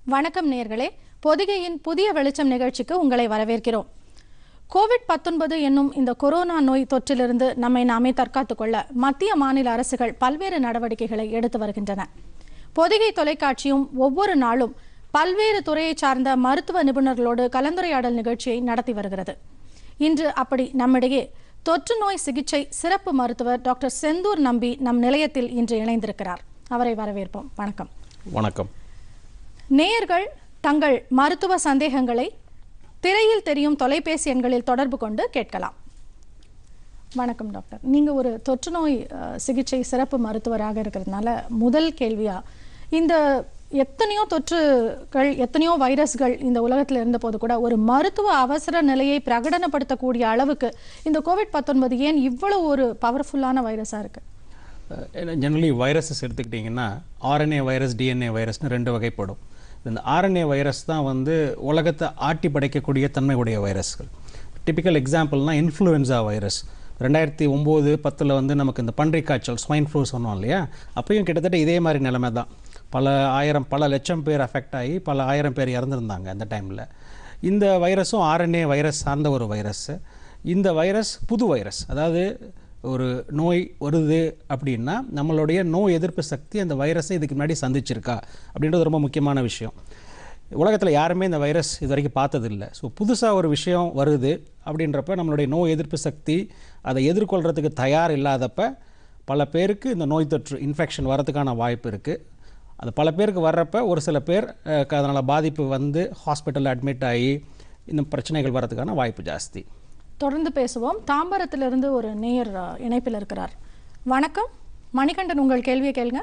வணக்கம் நேயர்களே பொதிகையின் புதிய வெளிச்சம் நிகழ்ச்சிக்கு உங்களை வரவேற்கிறோம் கோவிட் 19 என்னும் இந்த கொரோனா நோய் தொற்றிலிருந்து நம்மை நாமே தற்காத்துக் கொள்ள மத்திய மாநில அரசுகள் பல்வேறு நடவடிக்கைகளை எடுத்து வருகின்றன பொதிகை தொலைக்காட்சியும் ஒவ்வொரு நாளும் பல்வேறு துறையை சார்ந்த மருத்துவ நிபுணர்களோடு கலந்துரையாடல் நிகழ்ச்சியை நடத்தி வருகிறது இன்று அப்படி நம்மிடையே தொற்று நோய் சிகிச்சை சிறப்பு மருத்துவர் டாக்டர் செந்தூர் நம்பி நம் நிலையத்தில் இன்று இணைந்திருக்கிறார் அவரை வரவேற்போம் வணக்கம் வணக்கம் நேயர்கள் தங்கள் மருத்துவ சந்தேகங்களை திரையில் தெரியும் தொலைபேசி எண்களில் தொடர்பு கொண்டு கேட்கலாம் வணக்கம் டாக்டர் நீங்க ஒரு தொற்று நோய் அஹ், சிகிச்சை சிறப்பு மருத்துவராக இருக்கிறதுனால முதல் கேள்வியா இந்த எத்தனையோ தொற்றுகள் எத்தனையோ வைரஸ்கள் இந்த உலகத்தில் இருந்தபோது கூட ஒரு மருத்துவ அவசர நிலையை பிரகடனப்படுத்தக்கூடிய அளவுக்கு இந்த கோவிட் 19 ஏன் இவ்வளவு ஒரு பவர்ஃபுல்லான வைரஸா இருக்கு ஜெனரலி வைரஸஸ் எடுத்துக்கிட்டிங்கன்னா ஆர்என்ஏ வைரஸ் டிஎன்ஏ வைரஸ்னு ரெண்டு வகைப்படும் இந்த ஆர்என்ஏ வைரஸ் தான் வந்து உலகத்தை ஆட்டி படைக்கக்கூடிய தன்மை உடைய வைரஸ்கள் டிபிக்கல் எக்ஸாம்பிள்னா இன்ஃப்ளூயன்சா வைரஸ் ரெண்டாயிரத்தி ஒம்பது பத்தில் வந்து நமக்கு இந்த பன்றி காய்ச்சல் ஸ்வைன் ஃப்ளூ சொன்னோம் இல்லையா அப்பயும் கிட்டத்தட்ட இதே மாதிரி நிலைமை தான் பல ஆயிரம் பல லட்சம் பேர் அஃபெக்ட் ஆகி பல ஆயிரம் பேர் இறந்துருந்தாங்க அந்த டைமில் இந்த வைரஸும் ஆர்என்ஏ வைரஸ் சார்ந்த ஒரு வைரஸ் இந்த வைரஸ் புது வைரஸ் அதாவது ஒரு நோய் வருது அப்படின்னா நம்மளுடைய நோய் எதிர்ப்பு சக்தி அந்த வைரஸை இதுக்கு முன்னாடி சந்திச்சிருக்கா அப்படின்றது ரொம்ப முக்கியமான விஷயம் உலகத்தில் யாருமே இந்த வைரஸ் இது வரைக்கும் பார்த்ததில்லை ஸோ புதுசாக ஒரு விஷயம் வருது அப்படின்றப்ப நம்மளுடைய நோய் எதிர்ப்பு சக்தி அதை எதிர்கொள்கிறதுக்கு தயார் இல்லாதப்ப பல பேருக்கு இந்த நோய் தொற்று இன்ஃபெக்ஷன் வரதுக்கான வாய்ப்பு இருக்குது அது பல பேருக்கு வர்றப்ப ஒரு சில பேர் அதனால் பாதிப்பு வந்து ஹாஸ்பிட்டலில் அட்மிட் ஆகி இந்த பிரச்சனைகள் வரதுக்கான வாய்ப்பு ஜாஸ்தி தொடர்ந்து பேசுவோம் தாம்பரத்திலிருந்து ஒரு நேயர் அஹ், இணைப்பில் இருக்கிறார் வணக்கம் மணிகண்டன் உங்கள் கேள்வியை கேளுங்க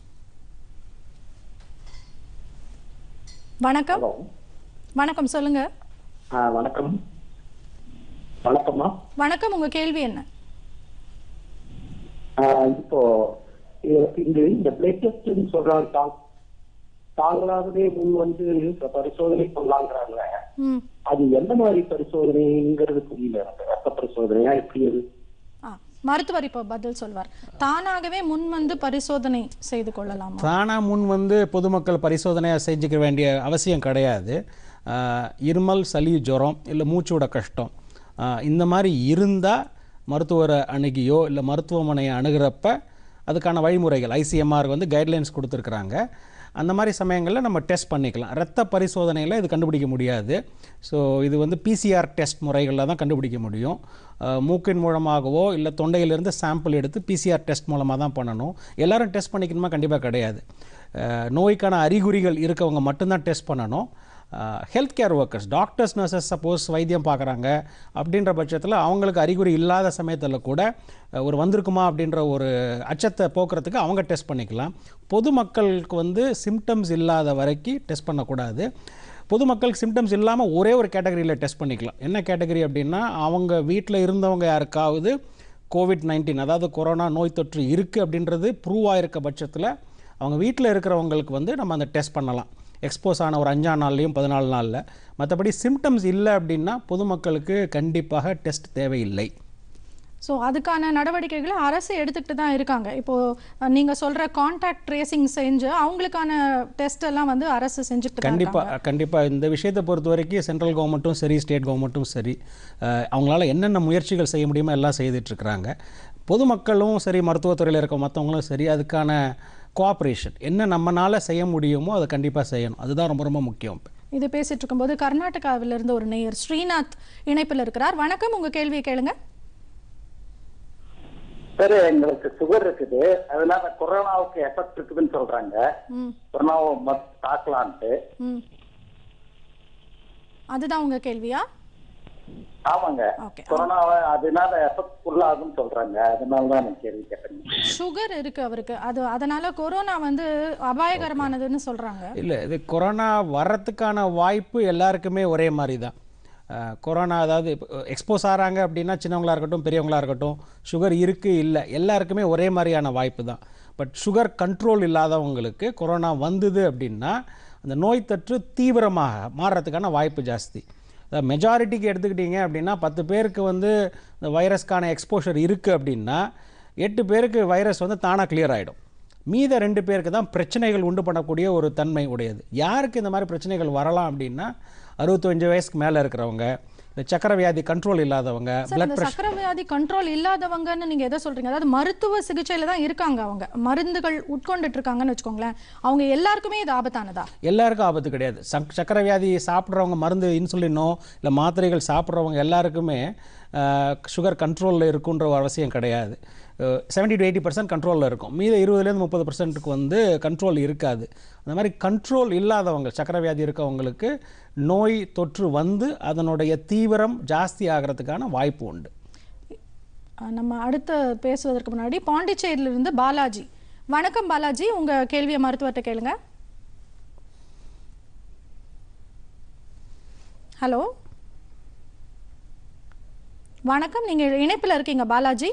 வணக்கம் ஹலோ வணக்கம் சொல்லுங்க ஆ வணக்கம் வணக்கம்மா வணக்கம் உங்க கேள்வி என்ன ஆ, இப்போ இ- இங்க இந்த பிளட் டெஸ்ட்னு சொல்றாங்க தாங் தாங்களாகவே முன் வந்து இப்ப பரிசோதனை பண்ணலாங்கிறாங்க ம் அது எந்த மாதிரி பரிசோதனைங்கிறது புரியல எனக்கு ரத்த பரிசோதனையா எப்படி அது ஆ மருத்துவர் இப்போ பதில் சொல்வார் தானாகவே முன் வந்து பரிசோதனை செய்து கொள்ளலாமா தானாக முன் வந்து பொதுமக்கள் பரிசோதனையாக செஞ்சுக்க வேண்டிய அவசியம் கிடையாது ஆஹ் இருமல் சளி ஜுரம் இல்லை மூச்சு விட கஷ்டம் ஆஹ் இந்த மாதிரி இருந்தால் மருத்துவரை அணுகியோ இல்லை மருத்துவமனையை அணுகிறப்ப அதுக்கான வழிமுறைகள் ஐசிஎம்ஆர் வந்து கைட்லைன்ஸ் கொடுத்துருக்குறாங்க அந்த மாதிரி சமயங்களில் நம்ம டெஸ்ட் பண்ணிக்கலாம் ரத்த பரிசோதனையில் இது கண்டுபிடிக்க முடியாது ஸோ இது வந்து பிசிஆர் டெஸ்ட் முறைகளில் தான் கண்டுபிடிக்க முடியும் அஹ் மூக்கின் மூலமாகவோ இல்லை தொண்டையிலிருந்து சாம்பிள் எடுத்து பிசிஆர் டெஸ்ட் மூலமாக தான் பண்ணணும் எல்லாரும் டெஸ்ட் பண்ணிக்கணுமா கண்டிப்பாக கிடையாது அஹ் நோய்க்கான அறிகுறிகள் இருக்கவங்க மட்டும்தான் டெஸ்ட் பண்ணணும் health care workers doctors nurses suppose வைத்தியம் பார்க்குறாங்க அப்படின்ற பட்சத்தில் அவங்களுக்கு அறிகுறி இல்லாத சமயத்தில் கூட அஹ், ஒரு வந்திருக்குமா அப்படின்ற ஒரு அச்சத்தை போக்குறதுக்கு அவங்க டெஸ்ட் பண்ணிக்கலாம் பொதுமக்களுக்கு வந்து சிம்டம்ஸ் இல்லாத வரைக்கும் டெஸ்ட் பண்ணக்கூடாது பொதுமக்களுக்கு சிம்டம்ஸ் இல்லாமல் ஒரே ஒரு கேட்டகரியில் டெஸ்ட் பண்ணிக்கலாம் என்ன கேட்டகரி அப்படின்னா அவங்க வீட்டில் இருந்தவங்க யாருக்காவது கோவிட் நைன்டீன் அதாவது கொரோனா நோய் தொற்று இருக்குது அப்படின்றது ப்ரூவ் ஆயிருக்க பட்சத்தில் அவங்க வீட்டில் இருக்கிறவங்களுக்கு வந்து நம்ம அந்த டெஸ்ட் பண்ணலாம் எக்ஸ்போஸ் ஆன ஒரு அஞ்சாம் நாள்லையும் பதினாலு நாளில் மற்றபடி சிம்டம்ஸ் இல்லை அப்படின்னா பொதுமக்களுக்கு கண்டிப்பாக டெஸ்ட் தேவையில்லை ஸோ அதுக்கான நடவடிக்கைகளை அரசு எடுத்துக்கிட்டு தான் இருக்காங்க இப்போ அஹ், நீங்க சொல்ற கான்டாக்ட் ட்ரேசிங் செஞ்சு அவங்களுக்கான டெஸ்ட் எல்லாம் வந்து அரசு செஞ்சுக்கிட்டு தான் இருக்காங்க. கண்டிப்பாக கண்டிப்பாக இந்த விஷயத்தை பொறுத்த வரைக்கும் சென்ட்ரல் கவர்மெண்ட்டும் சரி ஸ்டேட் கவர்மெண்ட்டும் சரி அஹ், அவங்களால என்னென்ன முயற்சிகள் செய்ய முடியுமோ எல்லாம் செய்துட்ருக்குறாங்க பொதுமக்களும் சரி மருத்துவத்துறையில் இருக்க மற்றவங்களும் சரி அதுக்கான கோஆப்ரேஷன் என்ன நம்மனால செய்ய முடியுமோ அதை கண்டிப்பாக செய்யணும் அதுதான் ரொம்ப ரொம்ப முக்கியம் இது பேசிட்டு இருக்கும்போது கர்நாடகாவில இருந்து ஒரு நேயர் ஸ்ரீநாத் இணைப்பில் இருக்கிறார் வணக்கம் உங்க கேள்வியை கேளுங்க சார் எங்களுக்கு சுகர் இருக்குது அதனால கொரோனாவுக்கு எஃபெக்ட் இருக்குதுன்னு சொல்றாங்க ம் கொரோனாவை மத் தாக்கலான்ட்டு ம் அதுதான் உங்க கேள்வியா ஆமாங்க Okay. கொரோனாவை அதனால எஃபெக்ட் ஃபுல்லாகும்னு சொல்றாங்க அதனால தான் நான் கேள்வி கேட்டேன் சுகர் இருக்கு அவருக்கு அது அதனால கொரோனா வந்து அபாயகரமானதுன்னு சொல்றாங்க இல்லை இது கொரோனா வர்றதுக்கான வாய்ப்பு எல்லாருக்குமே ஒரே மாதிரி தான் அஹ், கொரோனா அதாவது எக்ஸ்போஸ் ஆகிறாங்க அப்படின்னா சின்னவங்களா இருக்கட்டும் பெரியவங்களா இருக்கட்டும் சுகர் இருக்குது இல்லை எல்லாருக்குமே ஒரே மாதிரியான வாய்ப்பு தான் பட் சுகர் கண்ட்ரோல் இல்லாதவங்களுக்கு கொரோனா வந்தது அப்படின்னா அந்த நோய் தொற்று தீவிரமாக மாறுறதுக்கான வாய்ப்பு ஜாஸ்தி அதாவது மெஜாரிட்டிக்கு எடுத்துக்கிட்டீங்க அப்படின்னா பத்து பேருக்கு வந்து இந்த வைரஸ்க்கான எக்ஸ்போஷர் இருக்குது அப்படின்னா எட்டு பேருக்கு வைரஸ் வந்து தானாக clear ஆகிடும் மீத ரெண்டு பேருக்கு தான் பிரச்சனைகள் உண்டு பண்ணக்கூடிய ஒரு தன்மை உடையது யாருக்கு இந்த மாதிரி பிரச்சனைகள் வரலாம் அப்படின்னா அறுபத்தஞ்சு வயசுக்கு மேலே இருக்கிறவங்க இந்த சக்கரை வியாதி கண்ட்ரோல் இல்லாதவங்க சார் பிளட் இந்த சக்கரை வியாதி கண்ட்ரோல் இல்லாதவங்கன்னு நீங்க எதை சொல்றீங்க அதாவது மருத்துவ சிகிச்சையில தான் இருக்காங்க அவங்க மருந்துகள் உட்கொண்டுட்டு இருக்காங்கன்னு வச்சுக்கோங்களேன் அவங்க எல்லாருக்குமே இது ஆபத்தானதா எல்லாருக்கும் ஆபத்து கிடையாது சக் சக்கரை வியாதி சாப்பிட்றவங்க மருந்து இன்சுலினோ இல்லை மாத்திரைகள் சாப்பிட்றவங்க எல்லாருக்குமே சுகர் கண்ட்ரோலில் இருக்குன்ற ஒரு அவசியம் கிடையாது செவன்டி டு எயிட்டி பர்சன்ட் கண்ட்ரோலில் இருக்கும் மீத இருபதுலேருந்து முப்பது பர்சன்ட்டுக்கு வந்து கண்ட்ரோல் இருக்காது அந்த மாதிரி கண்ட்ரோல் இல்லாதவங்க சக்கரை வியாதி இருக்கவங்களுக்கு நோய் தொற்று வந்து அதனுடைய தீவிரம் ஜாஸ்தி ஆகிறதுக்கான வாய்ப்பு உண்டு அஹ் நம்ம அடுத்து பேசுவதற்கு முன்னாடி பாண்டிச்சேரியில இருந்து பாலாஜி வணக்கம் பாலாஜி உங்க கேள்வியை மருத்துவர்கிட்ட கேளுங்க ஹலோ வணக்கம் நீங்க இணைப்பில் இருக்கீங்க பாலாஜி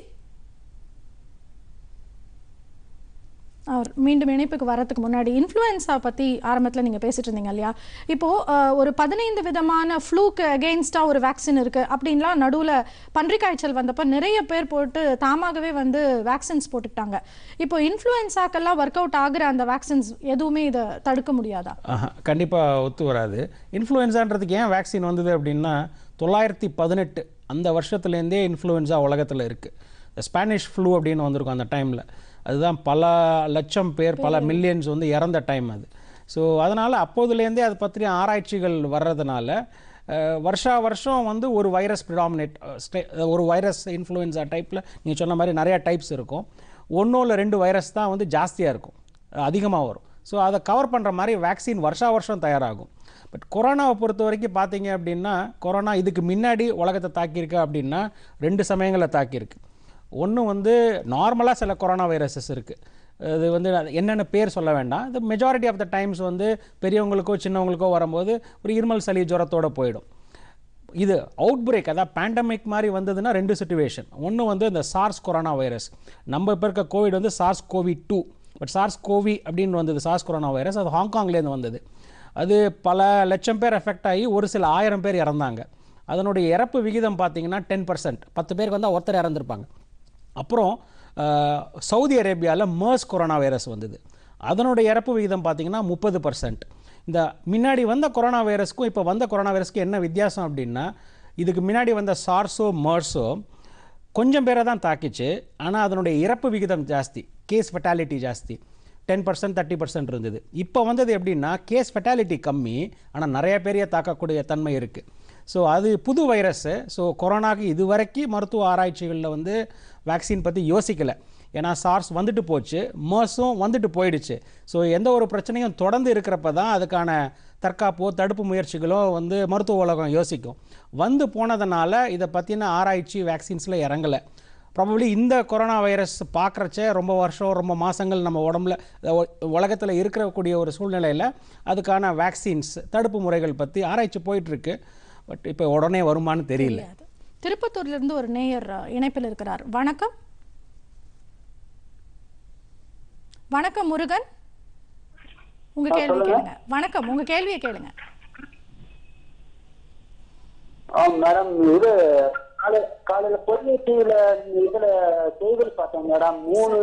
அவர் மீண்டும் இணைப்புக்கு வரதுக்கு முன்னாடி இன்ஃப்ளூயன்ஸா பற்றி ஆரம்பத்தில் நீங்கள் பேசிட்டு இருந்தீங்க இல்லையா இப்போது அஹ், ஒரு பதினைந்து விதமான ஃப்ளூக்கு அகெயின்ஸ்டாக ஒரு வேக்சின் இருக்குது அப்படின்லாம் நடுவில் பன்றி காய்ச்சல் வந்தப்போ நிறைய பேர் போட்டு தாமாகவே வந்து வேக்சின்ஸ் போட்டுக்கிட்டாங்க இப்போ இன்ஃப்ளூயன்ஸாக்கெல்லாம் ஒர்க் அவுட் ஆகுற அந்த வேக்சின்ஸ் எதுவுமே இதை தடுக்க முடியாதா ஆஹா கண்டிப்பாக ஒத்து வராது இன்ஃப்ளூயன்ஸான்றதுக்கு ஏன் வேக்சின் வந்தது அப்படின்னா தொள்ளாயிரத்தி பதினெட்டு அந்த வருஷத்துலேருந்தே இன்ஃப்ளூயன்ஸா உலகத்தில் இருக்குது ஸ்பானிஷ் ஃப்ளூ அப்படின்னு வந்திருக்கும் அந்த டைமில் அதுதான் பல லட்சம் பேர் பல மில்லியன்ஸ் வந்து இறந்த டைம் அது ஸோ அதனால் அப்போதுலேருந்தே அதை பற்றின ஆராய்ச்சிகள் வர்றதுனால அஹ், வருஷா வருஷம் வந்து ஒரு வைரஸ் ப்ரிடாமினேட் ஒரு வைரஸ் இன்ஃப்ளூயன்ஸா டைப்பில் நீங்கள் சொன்ன மாதிரி நிறையா டைப்ஸ் இருக்கும் ஒன்றோ இல்லை ரெண்டு வைரஸ் தான் வந்து ஜாஸ்தியாக இருக்கும் அதிகமாக வரும் ஸோ அதை கவர் பண்ணுற மாதிரி வேக்சின் வருஷா வருஷம் தயாராகும் பட் கொரோனாவை பொறுத்த வரைக்கும் பார்த்தீங்க அப்படின்னா கொரோனா இதுக்கு முன்னாடி உலகத்தை தாக்கியிருக்கு அப்படின்னா ரெண்டு சமயங்களில் தாக்கியிருக்கு ஒன்று வந்து நார்மலாக சில கொரோனா வைரஸஸ் இருக்குது அது வந்து அது என்னென்ன பேர் சொல்ல வேண்டாம் இது மெஜாரிட்டி ஆஃப் த டைம்ஸ் வந்து பெரியவங்களுக்கோ சின்னவங்களுக்கோ வரும்போது ஒரு இருமல் சளி ஜுரத்தோட போயிடும் இது அவுட் பிரேக் அதாவது பேண்டமிக் மாதிரி வந்ததுன்னா ரெண்டு சுச்சுவேஷன் ஒன்று வந்து இந்த சார்ஸ் கொரோனா வைரஸ் நம்ம இப்போ இருக்க கோவிட் வந்து SARS CoV two but SARS CoV அப்படின்னு வந்தது சார்ஸ் கொரோனா வைரஸ் அது ஹாங்காங்லேருந்து வந்தது அது பல லட்சம் பேர் எஃபெக்ட் ஆகி ஒரு சில ஆயிரம் பேர் இறந்தாங்க அதனுடைய இறப்பு விகிதம் பார்த்தீங்கன்னா டென் பர்சன்ட் பத்து பேருக்கு வந்தால் ஒருத்தர் இறந்துருப்பாங்க அப்புறம் அஹ், சவுதி அரேபியாவில் மர்ஸ் கொரோனா வைரஸ் வந்தது அதனுடைய இறப்பு விகிதம் பார்த்தீங்கன்னா முப்பது பர்சன்ட் இந்த முன்னாடி வந்த கொரோனா வைரஸ்க்கும் இப்போ வந்த கொரோனா வைரஸ்க்கும் என்ன வித்தியாசம் அப்படின்னா இதுக்கு முன்னாடி வந்த சார்ஸோ மர்ஸோ கொஞ்சம் பேரை தான் தாக்கிச்சு ஆனால் அதனுடைய இறப்பு விகிதம் ஜாஸ்தி கேஸ் ஃபெட்டாலிட்டி ஜாஸ்தி டென் பர்சன்ட் தேர்ட்டி பர்சன்ட் இருந்தது இப்போ வந்தது எப்படின்னா கேஸ் ஃபெட்டாலிட்டி கம்மி ஆனால் நிறைய பேரையே தாக்கக்கூடிய தன்மை இருக்குது ஸோ அது புது வைரஸ்ஸு ஸோ கொரோனாக்கு இதுவரைக்கும் மருத்துவ ஆராய்ச்சிகளில் வந்து வேக்சின் பற்றி யோசிக்கலை ஏன்னா சார்ஸ் வந்துட்டு போச்சு மர்ஸும் வந்துட்டு போயிடுச்சு ஸோ எந்த ஒரு பிரச்சனையும் தொடர்ந்து இருக்கிறப்ப தான் அதுக்கான தற்காப்போ தடுப்பு முயற்சிகளோ வந்து மருத்துவ உலகம் யோசிக்கும் வந்து போனதுனால இதை பற்றின ஆராய்ச்சி வேக்சின்ஸில் இறங்கலை ப்ராபப்ளி இந்த கொரோனா வைரஸ் பார்க்குறச்ச ரொம்ப வருஷம் ரொம்ப மாதங்கள் நம்ம உடம்புல உலகத்தில் இருக்கக்கூடிய ஒரு சூழ்நிலையில் அதுக்கான வேக்சின்ஸ் தடுப்பு முறைகள் பற்றி ஆராய்ச்சி போயிட்டுருக்கு பட் இப்போ உடனே வருமான்னு தெரியல தெரியாது திருப்பத்தூர்ல இருந்து ஒரு நேயர் அஹ், இணைப்பில் இருக்கிறார் வணக்கம் வணக்கம் முருகன் உங்க கேள்வி கேளுங்க வணக்கம் உங்க கேள்வியை கேளுங்க ஆ மேடம் இது காலை காலையில பொது டிவில இதுல செய்திகள் பார்த்தேன் மேடம் மூணு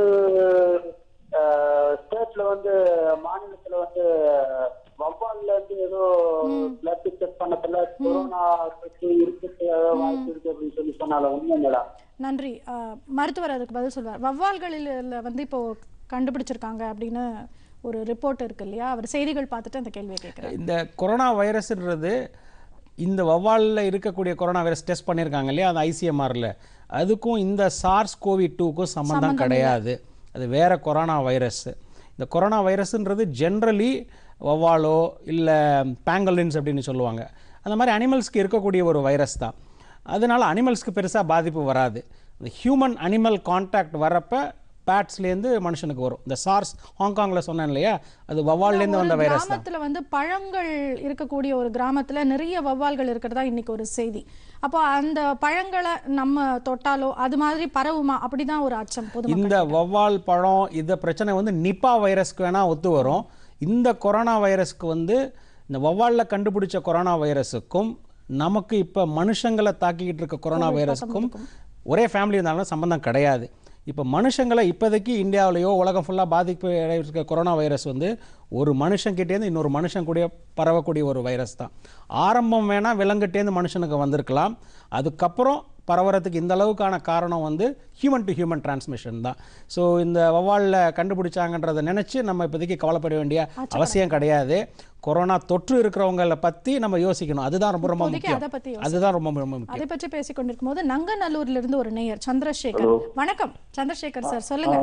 ஸ்டேட்ல வந்து மாநிலத்துல வந்து வவ்வால்ல இருந்து ஏதோ பிளட் செக் பண்ணதுல கொரோனா தொற்று இருக்கு வாய்ப்பு இருக்கு அப்படின்னு சொல்லி சொன்னால உண்மை மேடம் நன்றி அஹ், மருத்துவர் அதுக்கு பதில் சொல்வார் வவ்வால்களில் வந்து இப்போ கண்டுபிடிச்சிருக்காங்க அப்படின்னு ஒரு ரிப்போர்ட் இருக்கு இல்லையா அவர் செய்திகள் பார்த்துட்டு அந்த கேள்வியை கேட்குறாரு இந்த கொரோனா வைரஸ்ன்றது இந்த வவ்வாலில் இருக்கக்கூடிய கொரோனா வைரஸ் டெஸ்ட் பண்ணியிருக்காங்க இல்லையா அந்த ஐசிஎம்ஆரில் அதுக்கும் இந்த சார்ஸ் கோவி டூக்கும் சம்மந்தம் கிடையாது அது வேற கொரோனா வைரஸ் இந்த கொரோனா வைரஸ்ன்றது ஜென்ரலி வவ்வாலோ இல்லை பேங்கலின்ஸ் அப்படின்னு சொல்லுவாங்க அந்த மாதிரி அனிமல்ஸ்க்கு இருக்கக்கூடிய ஒரு வைரஸ் தான் அதனால அனிமல்ஸ்க்கு பெருசாக பாதிப்பு வராது இந்த ஹியூமன் அனிமல் கான்டாக்ட் வரப்ப பேட்ஸ்லேருந்து மனுஷனுக்கு வரும் இந்த சார்ஸ் ஹாங்காங்கில் சொன்னேன் இல்லையா அது வவ்வால்லேருந்து வந்த ஒரு வைரஸ் தான் கிராமத்துல வந்து பழங்கள் இருக்கக்கூடிய ஒரு கிராமத்துல நிறைய வவ்வால்கள் இருக்கிறதா இன்னைக்கு ஒரு செய்தி அப்போ அந்த பழங்களை நம்ம தொட்டாலோ அது மாதிரி பரவுமா அப்படிதான் ஒரு அச்சம் பொதுமக்கள் இந்த வவ்வால் பழம் இந்த பிரச்சனை வந்து நிப்பா வைரஸ்க்கு வேணால் ஒத்து வரும் இந்த கொரோனா வைரஸ்க்கு வந்து இந்த வவ்வாலில் கண்டுபிடிச்ச கொரோனா வைரஸுக்கும் நமக்கு இப்போ மனுஷங்களை தாக்கிக்கிட்டு இருக்க கொரோனா வைரஸுக்கும் ஒரே ஃபேமிலி இருந்தாலும் சம்பந்தம் கிடையாது இப்போ மனுஷங்களை இப்போதைக்கு இந்தியாவிலேயோ உலகம் ஃபுல்லாக பாதிப்பு இருக்க கொரோனா வைரஸ் வந்து ஒரு மனுஷங்கிட்டேருந்து இன்னொரு மனுஷன் கூட பரவக்கூடிய ஒரு வைரஸ் தான் ஆரம்பம் வேணால் விலங்குட்டேருந்து மனுஷனுக்கு வந்திருக்கலாம் அதுக்கப்புறம் பரவறதுக்கு இந்த அளவுக்கான காரணம் வந்து ஹியூமன் டு ஹியூமன் டிரான்ஸ்மிஷன் தான் ஸோ இந்த வவ்வாலில் கண்டுபிடிச்சாங்கன்றதை நினச்சி நம்ம இப்போதைக்கு கவலைப்பட வேண்டிய அவசியம் கிடையாது கொரோனா தொற்று இருக்கிறவங்கள பற்றி நம்ம யோசிக்கணும் அதுதான் ரொம்ப ரொம்ப இப்போதைக்கு முக்கியம் அதை பத்தி யோசி- அதுதான் ரொம்ப ரொம்ப முக்கியம் அதை பற்றி பேசிக் கொண்டிருக்கும் போது நங்கநல்லூர்ல இருந்து ஒரு நேயர் சந்திரசேகர் வணக்கம் சந்திரசேகர் சார் சொல்லுங்க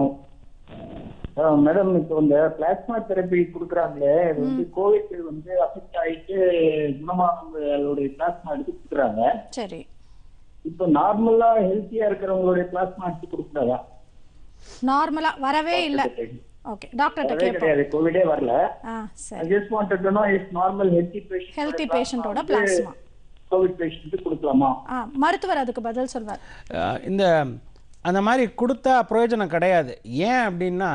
மேடம் இப்போ இந்த பிளாஸ்மா தெரப்பி கொடுக்குறாங்களே இது வந்து கோவிட் வந்து அஃபெக்ட் ஆயிட்டு குணமானவங்களுடைய பிளாஸ்மா எடுத்து கொடுக்குறாங்க சரி இப்போ நார்மலா ஹெல்த்தியா இருக்கிறவங்களுடைய பிளாஸ்மா எடுத்து கொடுக்குறாங்க நார்மலா வரவே இல்ல ஓகே டாக்டர்கிட்ட அதே கேட்போம் கிடையாது கோவிடே வரல ஆ ஐ சரி just wanted to know if normal healthy patient healthy பேஷண்டோட பிளாஸ்மா கோவிட் பேஷண்ட்டுக்கு கொடுக்கலாமா ஆ மருத்துவர் அதுக்கு பதில் சொல்வார் அஹ் இந்த அந்த மாதிரி கொடுத்தா பிரயோஜனம் கிடையாது ஏன் அப்படின்னா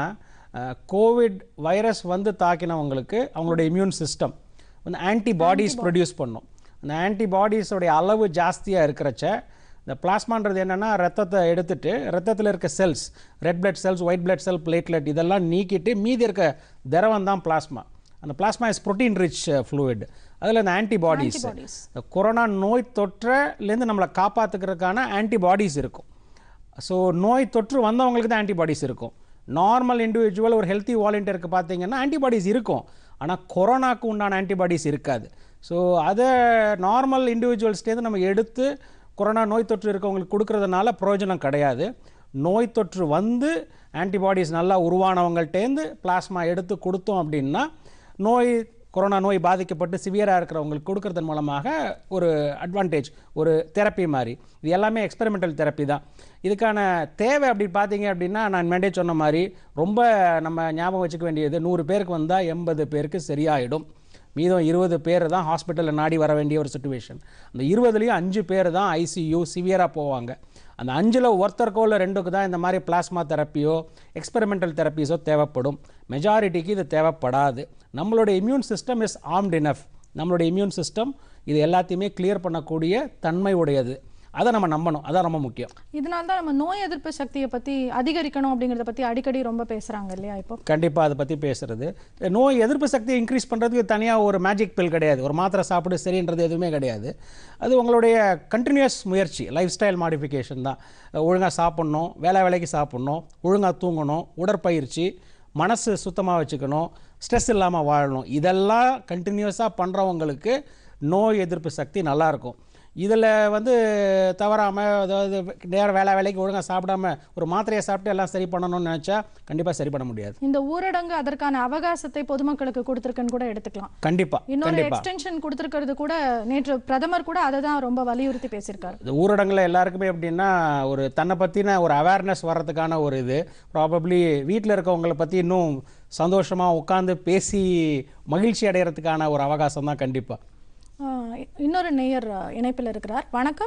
கோவிட் வைரஸ் வந்து தாக்கினவங்களுக்கு அவங்களோட இம்யூன் சிஸ்டம் வந்து ஆன்டிபாடிஸ் ப்ரொடியூஸ் பண்ணும் அந்த ஆன்டிபாடிஸோடைய அளவு ஜாஸ்தியாக இருக்கிறச்ச இந்த பிளாஸ்மான்றது என்னென்னா ரத்தத்தை எடுத்துட்டு ரத்தத்தில் இருக்க cells red blood cells white blood cell platelet இதெல்லாம் நீக்கிட்டு மீதி இருக்க திரவம் தான் பிளாஸ்மா அந்த plasma is protein rich fluid அதில் இந்த ஆன்டிபாடிஸ் Antibodies. இந்த கொரோனா நோய் தொற்றுலேருந்து நம்மளை காப்பாற்றுக்கிறதுக்கான ஆன்டிபாடிஸ் இருக்கும் ஸோ நோய் தொற்று வந்தவங்களுக்கு தான் ஆன்டிபாடிஸ் இருக்கும் நார்மல் இண்டிவிஜுவல் ஒரு ஹெல்த்தி வாலண்டியருக்கு பார்த்தீங்கன்னா ஆன்டிபாடிஸ் இருக்கும் ஆனால் கொரோனாக்கு உண்டான ஆன்டிபாடிஸ் இருக்காது ஸோ அதை நார்மல் இண்டிவிஜுவல்ஸ்டேருந்து நம்ம எடுத்து கொரோனா நோய் தொற்று இருக்கவங்களுக்கு கொடுக்கறதுனால பிரயோஜனம் கிடையாது நோய் தொற்று வந்து ஆன்டிபாடிஸ் நல்லா உருவானவங்கள்ட்டேருந்து பிளாஸ்மா எடுத்து கொடுத்தோம் அப்படின்னா நோய் கொரோனா நோய் பாதிக்கப்பட்டு சிவியராக இருக்கிறவங்களுக்கு கொடுக்கறதன் மூலமாக ஒரு அட்வான்டேஜ் ஒரு தெரப்பி மாதிரி இது எல்லாமே எக்ஸ்பெரிமெண்டல் தெரப்பி தான் இதுக்கான தேவை அப்படி பார்த்தீங்க அப்படின்னா நான் முன்னாடியே சொன்ன மாதிரி ரொம்ப நம்ம ஞாபகம் வச்சுக்க வேண்டியது நூறு பேருக்கு வந்தால் எண்பது பேருக்கு சரியாயிடும் மீதம் இருபது பேர் தான் ஹாஸ்பிட்டலில் நாடி வர வேண்டிய ஒரு சுச்சுவேஷன் அந்த இருபதுலேயும் அஞ்சு பேர் தான் ஐசியூ சிவியராக போவாங்க அந்த அஞ்சில் ஒருத்தருக்கோ இல்லை ரெண்டுக்கு தான் இந்த மாதிரி பிளாஸ்மா தெரப்பியோ எக்ஸ்பெரிமெண்டல் தெரப்பீஸோ தேவைப்படும் மெஜாரிட்டிக்கு இது தேவைப்படாது நம்மளோட immune system is armed enough நம்மளுடைய இம்யூன் சிஸ்டம் இது எல்லாத்தையுமே கிளியர் பண்ணக்கூடிய தன்மை உடையது அதை நம்ம நம்பணும் அதான் ரொம்ப முக்கியம் இதனால தான் நம்ம நோய் எதிர்ப்பு சக்தியை பத்தி அதிகரிக்கணும் அப்படிங்கறத பத்தி அடிக்கடி ரொம்ப பேசுறாங்க இல்லையா இப்போ கண்டிப்பாக அதை பற்றி பேசுறது நோய் எதிர்ப்பு சக்தியை இன்க்ரீஸ் பண்ணுறதுக்கு தனியாக ஒரு மேஜிக் பில் கிடையாது ஒரு மாத்திரை சாப்பிடு சரின்றது எதுவுமே கிடையாது அது உங்களுடைய கண்டினியூஸ் முயற்சி லைஃப் ஸ்டைல் மாடிஃபிகேஷன் தான் ஒழுங்காக சாப்பிட்ணும் வேலை வேலைக்கு சாப்பிட்ணும் ஒழுங்காக தூங்கணும் உடற்பயிற்சி மனசு சுத்தமாக வச்சுக்கணும் ஸ்ட்ரெஸ் இல்லாமல் வாழணும் இதெல்லாம் கண்டினியூஸாக பண்ணுறவங்களுக்கு நோய் எதிர்ப்பு சக்தி நல்லாயிருக்கும் இதில் வந்து தவறாமல் அதாவது நேர வேலை வேலைக்கு ஒழுங்காக சாப்பிடாம ஒரு மாத்திரையை சாப்பிட்டு எல்லாம் சரி பண்ணணும்னு நினச்சா கண்டிப்பாக சரி பண்ண முடியாது இந்த ஊரடங்கு அதற்கான அவகாசத்தை பொதுமக்களுக்கு கொடுத்திருக்குன்னு கூட எடுத்துக்கலாம் கண்டிப்பா இன்னொரு கண்டிப்பா எக்ஸ்டென்ஷன் கொடுத்திருக்கிறது கூட நேற்று பிரதமர் கூட அதை தான் ரொம்ப வலியுறுத்தி பேசியிருக்காரு இந்த ஊரடங்குல எல்லாருக்குமே எப்படின்னா ஒரு தன்னை பற்றின ஒரு அவேர்னஸ் வர்றதுக்கான ஒரு இது ப்ராபப்ளி வீட்டில் இருக்கவங்களை பற்றி இன்னும் சந்தோஷமாக உட்காந்து பேசி மகிழ்ச்சி அடைகிறதுக்கான ஒரு அவகாசம் தான் கண்டிப்பாக ஆஹ் இன்னொரு நேயர் ஆஹ், இணைப்பில் இருக்கிறார் வணக்கம்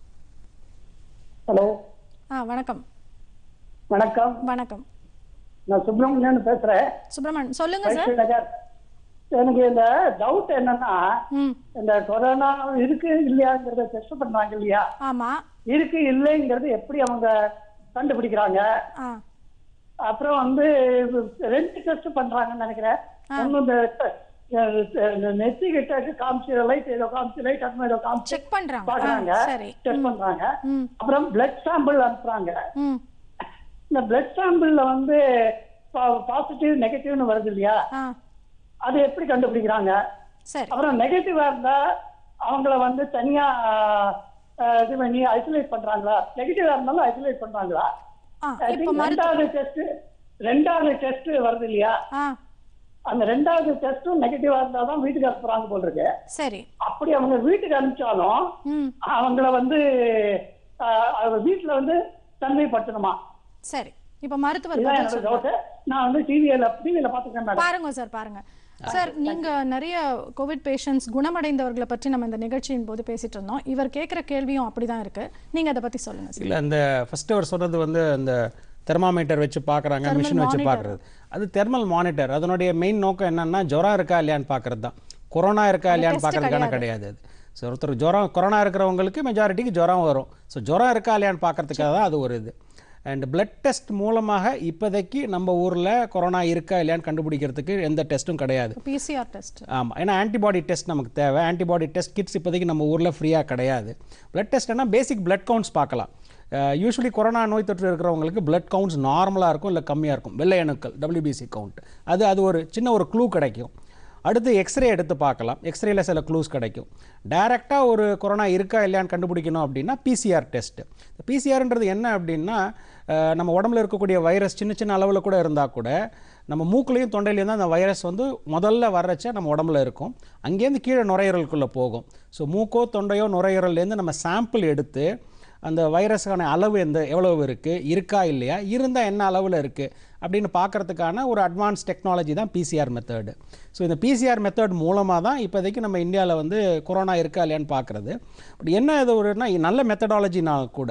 ஹலோ ஆ வணக்கம் வணக்கம் வணக்கம் நான் சுப்பிரமணியன் பேசுறேன் சுப்பிரமணியன் சொல்லுங்க சார் வைஷ்ணவி நகர் எனக்கு இந்த டவுட் என்னன்னா ம் இந்த கொரோனா இருக்கு இல்லையாங்கிறத டெஸ்ட் பண்றாங்க இல்லையா ஆமா இருக்கு இல்லைங்கிறது எப்படி அவங்க கண்டுபிடிக்கிறாங்க ஆ அப்புறம் வந்து ரெண்டு டெஸ்ட் பண்றாங்கன்னு நினைக்கிறேன் ஒண்ணு இந்த அஹ், இந்த நெத்தி கிட்ட காமிச்சு லைட் ஏதோ காமிச்சு லைட் அது ஏதோ காமிச்சு செக் பண்றாங்க பாக்குறாங்க ஆ, சரி டெஸ்ட் பண்றாங்க ம் அப்புறம் பிளட் சாம்பிள் அனுப்புறாங்க ம் இந்த பிளட் சாம்பிள்ல வந்து பாசிட்டிவ் நெகட்டிவ்னு வருது இல்லையா ஆ அது எப்படி கண்டுபிடிக்கிறாங்க சரி அப்புறம் நெகட்டிவா இருந்தா அவங்கள வந்து தனியா அஹ், இது பண்ணி ஐசோலேட் பண்றாங்களா நெகட்டிவா இருந்தாலும் ஐசோலேட் பண்றாங்களா ஆ I இப்போ think மருத்துவ ரெண்டாவது டெஸ்ட் ரெண்டாவது டெஸ்ட் வருது இல்லையா ஆ அந்த ரெண்டாவது டெஸ்டும் நெகட்டிவா இருந்தா தான் வீட்டுக்கு அனுப்புறாங்க போல் இருக்கு சரி அப்படி அவங்க வீட்டுக்கு அனுப்பிச்சாலும் ம் அவங்கள வந்து அஹ், அவங்க வீட்டுல வந்து தனிமைப்படுத்தணுமா சரி இப்போ மருத்துவர் இதுதான் பதில் என்னோட சொல்லுங்க டவுட் நான் வந்து டிவியில டிவியில பாத்துக்கிறேன் மேடம் பாருங்க சார் பாருங்க சார் நீங்க நிறைய கோவிட் பேஷண்ட்ஸ் குணமடைந்தவர்களை பற்றி நம்ம இந்த நிகழ்ச்சியின் போது பேசிட்டு இருந்தோம் இவர் கேட்குற கேள்வியும் அப்படிதான் இருக்கு நீங்க அதை பத்தி சொல்லுங்க சார் இல்லை அந்த ஃபர்ஸ்ட் அவர் சொன்னது வந்து அந்த தெர்மாமீட்டர் வச்சு பார்க்குறாங்க Thermal மிஷின் வச்சு monitor. பார்க்குறது அது தெர்மல் மானிட்டர் அதனுடைய மெயின் நோக்கம் என்னன்னா ஜுரம் இருக்கா இல்லையான்னு பார்க்கறது தான் கொரோனா இருக்கா இல்லையான்னு test பார்க்கறதுக்கான கிடையாது அது ஸோ ஒருத்தர் ஜுரம் கொரோனா இருக்கிறவங்களுக்கு மெஜாரிட்டிக்கு ஜுரம் வரும் ஸோ ஜுரம் இருக்கா இல்லையான்னு பார்க்கறதுக்காக தான் அது ஒரு இது அண்ட் பிளட் டெஸ்ட் மூலமாக இப்போதைக்கு நம்ம ஊரில் கொரோனா இருக்கா இல்லையான்னு கண்டுபிடிக்கிறதுக்கு எந்த டெஸ்ட்டும் கிடையாது பிசிஆர் டெஸ்ட் ஆமாம் ஏன்னா ஆன்டிபாடி டெஸ்ட் நமக்கு தேவை ஆன்டிபாடி டெஸ்ட் கிட்ஸ் இப்போதைக்கு நம்ம ஊரில் ஃப்ரீயாக கிடையாது பிளட் டெஸ்ட்னா பேசிக் பிளட் கவுண்ட்ஸ் பார்க்கலாம் யூஸ்வலி கொரோனா நோய் தொற்று இருக்கிறவங்களுக்கு பிளட் கவுண்ட்ஸ் நார்மலாக இருக்கும் இல்லை கம்மியாக இருக்கும் வெள்ளை அணுக்கள் டபிள்யூபிசி கவுண்ட் அது அது ஒரு சின்ன ஒரு க்ளூ கிடைக்கும் அடுத்து எக்ஸ்ரே எடுத்து பார்க்கலாம் எக்ஸ்ரேல சில க்ளூஸ் கிடைக்கும் டைரெக்டாக ஒரு கொரோனா இருக்கா இல்லையான்னு கண்டுபிடிக்கணும் அப்படின்னா பிசிஆர் டெஸ்ட் பிசிஆர்ன்றது என்ன அப்படின்னா அஹ், நம்ம உடம்புல இருக்கக்கூடிய வைரஸ் சின்ன சின்ன அளவில் கூட இருந்தால் கூட நம்ம மூக்குலையும் தொண்டையிலையும் தான் அந்த வைரஸ் வந்து முதல்ல வர்றச்ச நம்ம உடம்புல இருக்கும் அங்கேருந்து கீழே நுரையீரலுக்குள்ளே போகும் ஸோ மூக்கோ தொண்டையோ நுரையீரல்லேருந்து நம்ம சாம்பிள் எடுத்து அந்த வைரஸுக்கான அளவு எந்த எவ்வளவு இருக்குது இருக்கா இல்லையா இருந்தால் என்ன அளவில் இருக்குது அப்படின்னு பார்க்கறதுக்கான ஒரு அட்வான்ஸ் டெக்னாலஜி தான் பிசிஆர் மெத்தடு ஸோ இந்த பிசிஆர் மெத்தட் மூலமாக தான் இப்போதைக்கு நம்ம இந்தியாவில் வந்து கொரோனா இருக்கா இல்லையான்னு பார்க்குறது பட் என்ன இது ஒருனா நல்ல மெத்தடாலஜினா கூட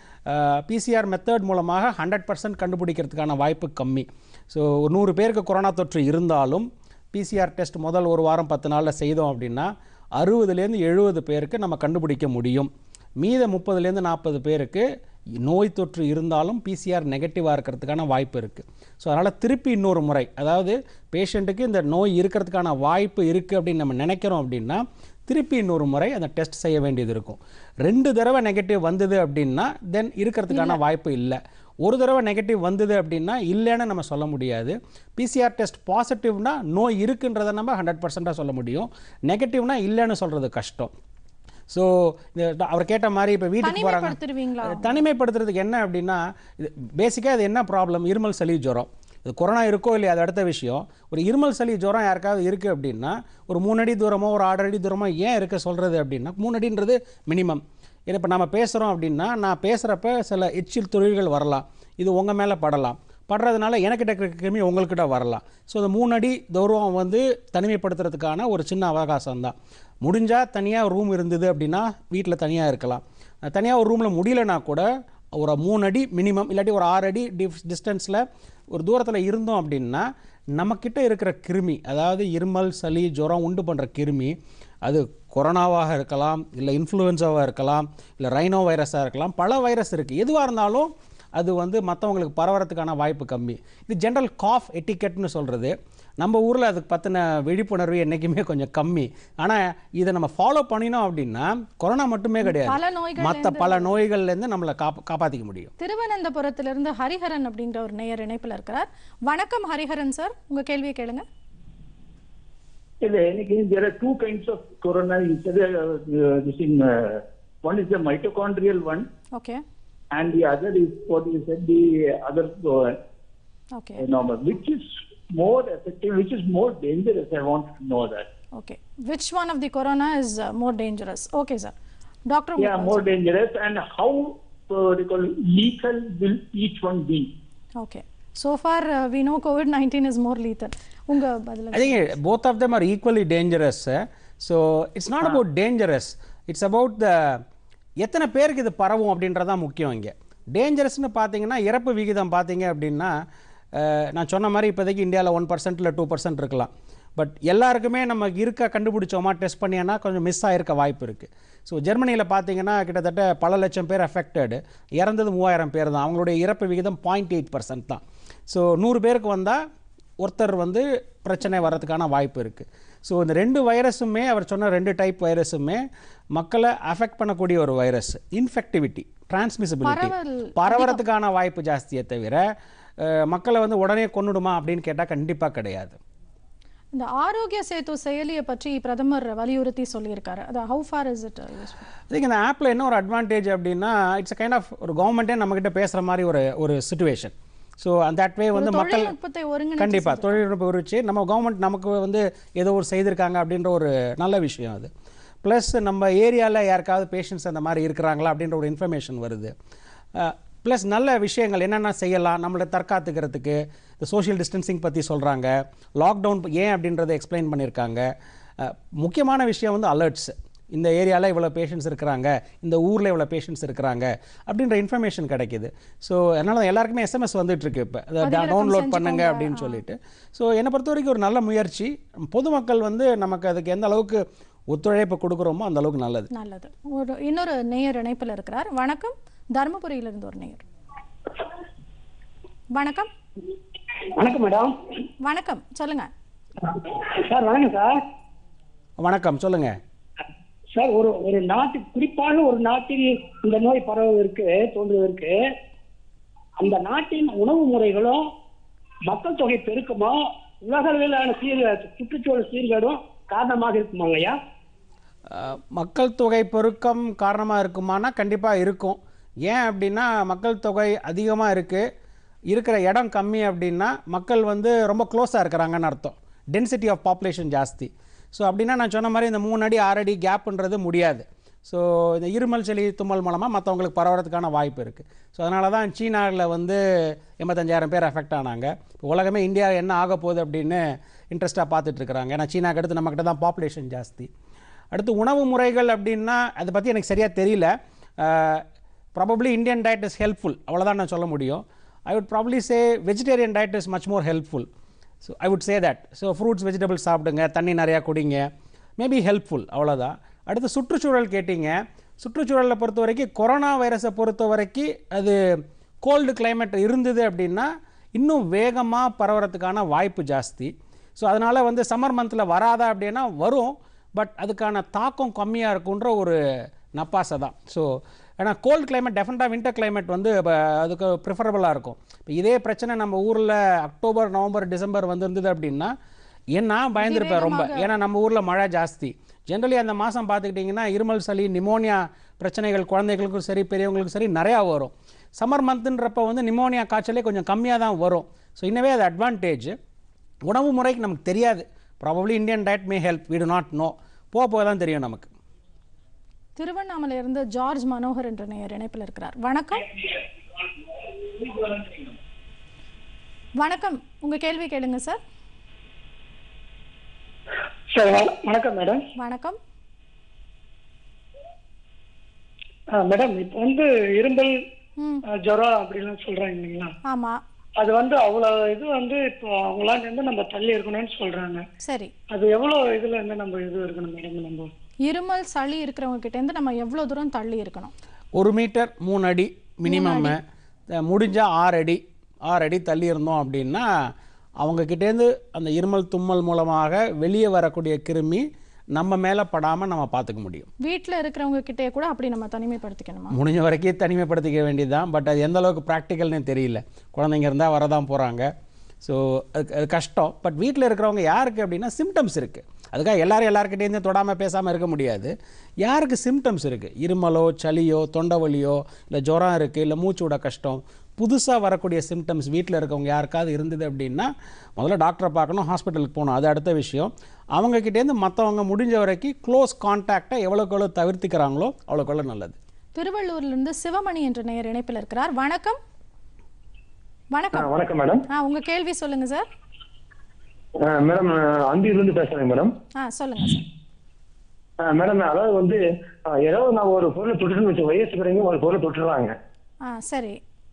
பிசிஆர் மெத்தட் மூலமாக ஹண்ட்ரட் பர்சன்ட் கண்டுபிடிக்கிறதுக்கான வாய்ப்பு கம்மி ஸோ ஒரு நூறு பேருக்கு கொரோனா தொற்று இருந்தாலும் பிசிஆர் டெஸ்ட் முதல் ஒரு வாரம் பத்து நாளில் செய்தோம் அப்படின்னா அறுபதுலேருந்து எழுபது பேருக்கு நம்ம கண்டுபிடிக்க முடியும் மீத முப்பதுலேருந்து நாற்பது பேருக்கு நோய் தொற்று இருந்தாலும் பிசிஆர் நெகட்டிவாக இருக்கிறதுக்கான வாய்ப்பு இருக்குது ஸோ அதனால் திருப்பி இன்னொரு முறை அதாவது பேஷண்ட்டுக்கு இந்த நோய் இருக்கிறதுக்கான வாய்ப்பு இருக்குது அப்படின்னு நம்ம நினைக்கிறோம் அப்படின்னா திருப்பி இன்னொரு முறை அந்த டெஸ்ட் செய்ய வேண்டியது இருக்கும் ரெண்டு தடவை நெகட்டிவ் வந்தது அப்படின்னா தென் இருக்கிறதுக்கான வாய்ப்பு இல்லை ஒரு தடவை நெகட்டிவ் வந்தது அப்படின்னா இல்லைன்னு நம்ம சொல்ல முடியாது பிசிஆர் டெஸ்ட் பாசிட்டிவ்னா நோய் இருக்குன்றதை நம்ம ஹண்ட்ரட் பர்சண்ட்டாக சொல்ல முடியும் நெகட்டிவ்னா இல்லைன்னு சொல்கிறது கஷ்டம் ஸோ இந்த அவர் கேட்ட மாதிரி இப்போ வீட்டுக்கு போகிறாங்க தனிமைப்படுத்திடுவீங்களா தனிமைப்படுத்துறதுக்கு என்ன அப்படின்னா இது பேசிக்காக இது என்ன ப்ராப்ளம் இருமல் சளி ஜுரம் இது கொரோனா இருக்கோ இல்லையா அது அடுத்த விஷயம் ஒரு இருமல் சளி ஜுரம் யாருக்காவது இருக்குது அப்படின்னா ஒரு மூணு அடி தூரமோ ஒரு ஆறு அடி தூரமோ ஏன் இருக்க சொல்கிறது அப்படின்னா மூணு அடின்றது மினிமம் ஏன்னா இப்போ நம்ம பேசுகிறோம் அப்படின்னா நான் பேசுகிறப்ப சில எச்சில் தொழில்கள் வரலாம் இது உங்கள் மேலே படலாம் படுறதுனால எனக்கிட்ட இருக்கிற கிருமி உங்கள்கிட்ட வரலாம் ஸோ இந்த மூணு அடி தூரம் வந்து தனிமைப்படுத்துறதுக்கான ஒரு சின்ன அவகாசம் தான் முடிஞ்சால் தனியாக ரூம் இருந்தது அப்படின்னா வீட்டில் தனியாக இருக்கலாம் தனியாக ஒரு ரூமில் முடியலனா கூட ஒரு மூணு அடி மினிமம் இல்லாட்டி ஒரு ஆறு அடி டிஃப் டிஸ்டன்ஸில் ஒரு தூரத்தில் இருந்தோம் அப்படின்னா நம்மக்கிட்ட இருக்கிற கிருமி அதாவது இருமல் சளி ஜுரம் உண்டு பண்ணுற கிருமி அது கொரோனாவாக இருக்கலாம் இல்லை இன்ஃப்ளூயன்ஸாவாக இருக்கலாம் இல்லை ரைனோ வைரஸாக இருக்கலாம் பல வைரஸ் இருக்குது எதுவாக இருந்தாலும் அது வந்து மற்றவங்களுக்கு பரவறதுக்கான வாய்ப்பு கம்மி இது ஜென்ரல் காஃப் எட்டிக்கெட்னு சொல்கிறது நம்ம ஊரில் அதுக்கு பற்றின விழிப்புணர்வு என்றைக்குமே கொஞ்சம் கம்மி ஆனால் இதை நம்ம ஃபாலோ பண்ணினோம் அப்படின்னா கொரோனா மட்டுமே பல கிடையாது நோய்கள் மற்ற பல நோய்கள்லேருந்து நம்மளை காப்ப காப்பாற்றிக்க முடியும் திருவனந்தபுரத்திலிருந்து ஹரிஹரன் அப்படின்ற ஒரு நேயர் இணைப்பில் இருக்கிறார் வணக்கம் ஹரிஹரன் சார் உங்க கேள்வியை கேளுங்க இல்ல எனக்கு there are two kinds of corona you said uh, this in uh, one is the mitochondrial one okay and the other is what you said the other uh, okay normal which is more effective which is more dangerous i want to know that okay which one of the corona is more dangerous okay sir doctor yeah more dangerous and how uh, they call lethal will each one be okay so far uh, we know covid 19 is more lethal உங்க பதில் I think both of them are equally dangerous. eh. So it's not about dangerous. It's about the எத்தனை பேருக்கு இது பரவும் அப்படின்றதான் முக்கியம் இங்கே டேஞ்சரஸ்னு பார்த்தீங்கன்னா இறப்பு விகிதம் பார்த்தீங்க அப்படின்னா அஹ், நான் சொன்ன மாதிரி இப்போதைக்கு இந்தியாவில் ஒன் பர்சன்ட் இல்லை டூ பர்சன்ட் இருக்கலாம் பட் எல்லாருக்குமே நம்ம இருக்க கண்டுபிடிச்சோமா டெஸ்ட் பண்ணியானா கொஞ்சம் மிஸ் ஆகிருக்க வாய்ப்பு இருக்குது ஸோ ஜெர்மனியில் பார்த்தீங்கன்னா கிட்டத்தட்ட பல லட்சம் பேர் அஃபெக்டடு இறந்தது மூவாயிரம் பேர் தான் அவங்களுடைய இறப்பு விகிதம் பாயிண்ட் எயிட் பர்சன்ட் தான் ஸோ நூறு பேருக்கு வந்தால் ஒருத்தர் வந்து பிரச்சனை வர்றதுக்கான வாய்ப்பு இருக்குது ஸோ இந்த ரெண்டு வைரஸுமே அவர் சொன்ன ரெண்டு டைப் வைரஸுமே மக்களை அஃபெக்ட் பண்ணக்கூடிய ஒரு வைரஸ் இன்ஃபெக்டிவிட்டி டிரான்ஸ்மிசிபிலிட்டி பரவல் பரவறதுக்கான வாய்ப்பு ஜாஸ்தியே தவிர அஹ், மக்களை வந்து உடனே கொன்னுடுமா அப்படின்னு கேட்டால் கண்டிப்பாக கிடையாது இந்த ஆரோக்கிய சேது செயலியை பற்றி பிரதமர் வலியுறுத்தி சொல்லியிருக்காரு அது ஹவு ஃபார் இஸ் இட் அதுக்கு இந்த ஆப்பில் என்ன ஒரு அட்வான்டேஜ் அப்படின்னா இட்ஸ் கைண்ட் ஆஃப் ஒரு கவர்மெண்ட்டே நம்மக்கிட்ட பேசுகிற மாதிரி ஒரு ஒரு சுச்சுவேஷன் ஸோ அந்த தட் வே வந்து மக்கள் தொழில்நுட்பத்தை ஒருங்கிணைச்சு கண்டிப்பா தொழில்நுட்ப உரிச்சு நம்ம கவர்மெண்ட் நமக்கு வந்து ஏதோ ஒரு செய்திருக்காங்க அப்படின்ற ஒரு நல்ல விஷயம் அது ப்ளஸ் நம்ம ஏரியாவில் யாருக்காவது பேஷண்ட்ஸ் அந்த மாதிரி இருக்கிறாங்களா அப்படின்ற ஒரு இன்ஃபர்மேஷன் வருது ப்ளஸ் நல்ல விஷயங்கள் என்னென்ன செய்யலாம் நம்மளை தற்காத்துக்கிறதுக்கு இந்த சோஷியல் டிஸ்டன்சிங் பற்றி சொல்கிறாங்க லாக்டவுன் ஏன் அப்படின்றத எக்ஸ்பிளைன் பண்ணியிருக்காங்க அஹ், முக்கியமான விஷயம் வந்து அலர்ட்ஸ் இந்த ஏரியாவில் இவ்வளோ பேஷண்ட்ஸ் இருக்கிறாங்க இந்த ஊரில் இவ்வளோ பேஷண்ட்ஸ் இருக்கிறாங்க அப்படின்ற இன்ஃபர்மேஷன் கிடைக்குது ஸோ அதனால தான் எல்லாருக்குமே எஸ்எம்எஸ் வந்துட்டு இருக்கு இப்போ அதை பதிவிறக்கம் டவுன்லோட் பண்ணுங்க செஞ்சுக்கோங்க. அப்படின்னு சொல்லிட்டு ஸோ என்னை பொறுத்த வரைக்கும் ஒரு நல்ல முயற்சி பொதுமக்கள் வந்து நமக்கு அதுக்கு எந்த அளவுக்கு ஒத்துழைப்பு கொடுக்குறோமோ அந்த அளவுக்கு நல்லது நல்லது ஒரு இன்னொரு நேயர் இணைப்பில் இருக்கிறார் வணக்கம் தருமபுரியிலிருந்து ஒரு நேயர் வணக்கம் வணக்கம் மேடம் வணக்கம் சொல்லுங்க சார் வணக்கம் சார் வணக்கம் சொல்லுங்க சார் ஒரு ஒரு நாட்டு குறிப்பாக ஒரு நாட்டில் இந்த நோய் பரவுவதற்கு தோன்றுவதற்கு அந்த நாட்டின் உணவு முறைகளும் மக்கள் தொகை பெருக்கமோ உலக அளவிலான சீர் சுற்றுச்சூழல் சீர்கேடும் காரணமாக இருக்குமாங்க ஐயா அஹ், மக்கள் தொகை பெருக்கம் காரணமாக இருக்குமானா கண்டிப்பாக இருக்கும் ஏன் அப்படின்னா மக்கள் தொகை அதிகமாக இருக்குது இருக்கிற இடம் கம்மி அப்படின்னா மக்கள் வந்து ரொம்ப க்ளோஸாக இருக்கிறாங்கன்னு அர்த்தம் டென்சிட்டி ஆஃப் பாப்புலேஷன் ஜாஸ்தி ஸோ அப்படின்னா நான் சொன்ன மாதிரி இந்த மூணு அடி ஆறு அடி கேப்புன்றது முடியாது ஸோ இந்த இருமல் சளி தும்மல் மூலமாக மற்றவங்களுக்கு பரவறதுக்கான வாய்ப்பு இருக்குது ஸோ அதனால தான் சீனாவில் வந்து எண்பத்தஞ்சாயிரம் பேர் அஃபெக்ட் ஆனாங்க இப்போ உலகமே இந்தியா என்ன ஆக போகுது அப்படின்னு இன்ட்ரெஸ்ட்டாக பார்த்துட்டு இருக்கிறாங்க ஏன்னா சீனாக்கு அடுத்து நம்மக்கிட்ட தான் பாப்புலேஷன் ஜாஸ்தி அடுத்து உணவு முறைகள் அப்படின்னா அதை பற்றி எனக்கு சரியாக தெரியல probably Indian diet is helpful அவ்வளோதான் நான் சொல்ல முடியும் I would probably say vegetarian diet is much more helpful so I would say that so fruits vegetables சாப்பிடுங்க தண்ணி நிறையா குடிங்க மேபி ஹெல்ப்ஃபுல் அவ்வளோதான் அடுத்து சுற்றுச்சூழல் கேட்டிங்க சுற்றுச்சூழலை பொறுத்த வரைக்கும் கொரோனா வைரஸை பொறுத்த வரைக்கும் அது கோல்டு climate இருந்தது அப்படின்னா இன்னும் வேகமாக பரவறதுக்கான வாய்ப்பு ஜாஸ்தி ஸோ அதனால் வந்து சம்மர் மந்தில் வராதா அப்படின்னா வரும் பட் அதுக்கான தாக்கம் கம்மியாக இருக்குன்ற ஒரு நப்பாசை தான் ஸோ ஏன்னா கோல்ட் climate டெஃபினட்டாக வின்டர் climate வந்து இப்ப அதுக்கு ப்ரிஃபரபுளாக இருக்கும் இப்போ இதே பிரச்சனை நம்ம ஊரில் அக்டோபர் நவம்பர் டிசம்பர் வந்திருந்தது அப்படின்னா ஏன் நான் பயந்துருப்பேன் ரொம்ப ஏன்னா நம்ம ஊரில் மழை ஜாஸ்தி ஜென்ரலி அந்த மாதம் பார்த்துக்கிட்டிங்கன்னா இருமல் சளி நிமோனியா பிரச்சனைகள் குழந்தைகளுக்கும் சரி பெரியவங்களுக்கும் சரி நிறையா வரும் சம்மர் மந்த்துன்றப்ப வந்து நிமோனியா காய்ச்சலே கொஞ்சம் கம்மியாக தான் வரும் ஸோ இன்னவே அது அட்வான்டேஜ் உணவு முறைக்கு நமக்கு தெரியாது probably Indian diet may help we do not know போக போக தான் தெரியும் நமக்கு திருவண்ணாமலையிலிருந்து ஜார்ஜ் மனோகர் என்ற நேயர் இணைப்பில் இருக்கிறார் வணக்கம் வணக்கம் உங்க கேள்வி கேளுங்க சார் சார் வண- வணக்கம் மேடம் வணக்கம் ஆ, மேடம் இப்போ வந்து இரும்பல் ம் ஆ, ஜுரம் அப்படின்னு சொல்றாங்க இல்லைங்களா ஆமா அது வந்து அவ்வளவு இது வந்து இப்போ அவங்களால இருந்து நம்ம தள்ளி இருக்கணும்னு சொல்றாங்க சரி அது எவ்வளவு இதுல இருந்து நம்ம இது இருக்கணும் மேடம் நம்ம இருமல் சளி இருக்கிறவங்க கிட்ட இருந்து நம்ம எவ்வளவு தூரம் தள்ளி இருக்கணும் ஒரு மீட்டர் மூணு அடி மினிமம் முடிஞ்சால் ஆறு அடி ஆறு அடி தள்ளி இருந்தோம் அப்படின்னா அவங்கக்கிட்டேருந்து அந்த இருமல் தும்மல் மூலமாக வெளியே வரக்கூடிய கிருமி நம்ம மேலே படாமல் நம்ம பார்த்துக்க முடியும் வீட்ல இருக்கிறவங்க கிட்டே கூட அப்படி நம்ம தனிமைப்படுத்திக்கணுமா முடிஞ்ச வரைக்கும் தனிமைப்படுத்திக்க வேண்டியது தான் பட் அது எந்த அளவுக்கு ப்ராக்டிக்கல்னு தெரியல குழந்தைங்க இருந்தால் வரதான் போகிறாங்க ஸோ அது அது கஷ்டம் பட் வீட்டில் இருக்கிறவங்க யாருக்கு அப்படின்னா சிம்டம்ஸ் இருக்குது அதுக்காக எல்லாரும் எல்லாருக்கிட்டேருந்து தொடாமல் பேசாமல் இருக்க முடியாது யாருக்கு சிம்டம்ஸ் இருக்குது இருமலோ சளியோ தொண்டை வலியோ இல்லை ஜுரம் இருக்குது இல்லை மூச்சு விட கஷ்டம் புதுசாக வரக்கூடிய சிம்டம்ஸ் வீட்டில் இருக்கவங்க யாருக்காவது இருந்தது அப்படின்னா முதல்ல டாக்டரை பார்க்கணும் ஹாஸ்பிட்டலுக்கு போகணும் அது அடுத்த விஷயம் அவங்கக்கிட்டேருந்து மற்றவங்க முடிஞ்ச வரைக்கும் க்ளோஸ் கான்டாக்டை எவ்வளோக்கு எவ்வளோ தவிர்த்துக்கிறாங்களோ அவ்வளோக்கு எவ்வளோ நல்லது திருவள்ளூர்ல இருந்து சிவமணி என்ற நேயர் இணைப்பில் இருக்கிறார் வணக்கம் வணக்கம் வணக்கம் மேடம் ஆ உங்க கேள்வி சொல்லுங்க சார் மேடம் அந்தியிலிருந்து பேசுறேன் மேடம் ஆ சொல்லுங்க சார் மேடம் அதாவது வந்து அஹ், ஏதாவது நான் ஒரு பொருளை தொட்டுன்னு வச்சு வயசுக்கிறவங்க ஒரு பொருளை தொட்டுறாங்க ஆ சரி